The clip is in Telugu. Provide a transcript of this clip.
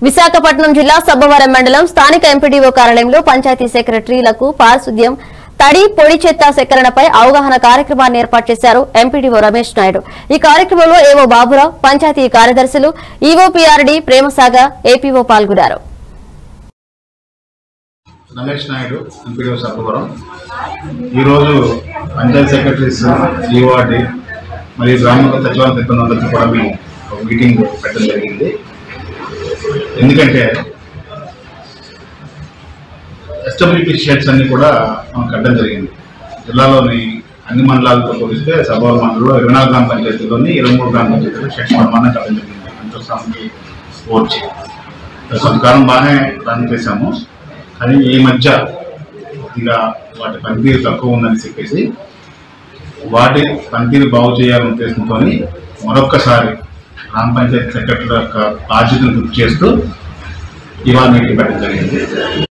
విశాఖపట్నం జిల్లా సబ్బవరం మండలం స్థానిక ఎంపీడీఓ కార్యాలయంలో పంచాయతీ సెక్రటరీలకు పారిశుద్ధ్యం తడి పొడి చెత్త సేకరణపై అవగాహన కార్యక్రమాన్ని ఏర్పాటు చేశారు ఎంపీడీఓ రమేష్ నాయుడు ఈ కార్యక్రమంలో ఏవో బాబురావు పంచాయతీ కార్యదర్శులు ఈవోపీఆర్డీ ప్రేమసాగ ఏపీఓ పాల్గొన్నారు రమేష్ నాయుడు ఎంపీడీఓ సర్పవరం ఈరోజు పంచాయత్ సెక్రటరీస్ ఈఓఆర్డి మరియు గ్రామ సచివాలయ సిబ్బంది కూడా మేము ఒక మీటింగ్ పెట్టడం జరిగింది ఎందుకంటే ఎస్డబ్ల్యూపీ షెడ్స్ అన్ని కూడా మనం కట్టడం జరిగింది జిల్లాలోని అన్ని మండలాలతో పోలిస్తే సభవరం మండలంలో ఇరవై నాలుగు గ్రామ పంచాయతీలోని ఇరవై మూడు గ్రామ పంచాయతీలో షెడ్స్ నిర్మాణం కట్టడం జరిగింది అంతర్సామికి ఓర్చి కొంతకాలం బాగానే రన్ చేశాము కానీ ఈ మధ్య కొద్దిగా వాటి పనితీరు తక్కువ ఉందని చెప్పేసి వాటి పనితీరు బాగు చేయాలనే ఉద్దేశంతో మరొక్కసారి గ్రామ పంచాయతీ సెక్రటరీ యొక్క బాధ్యతను గుర్తు చేస్తూ ఇవాళ మీటింగ్ పెట్టడం జరిగింది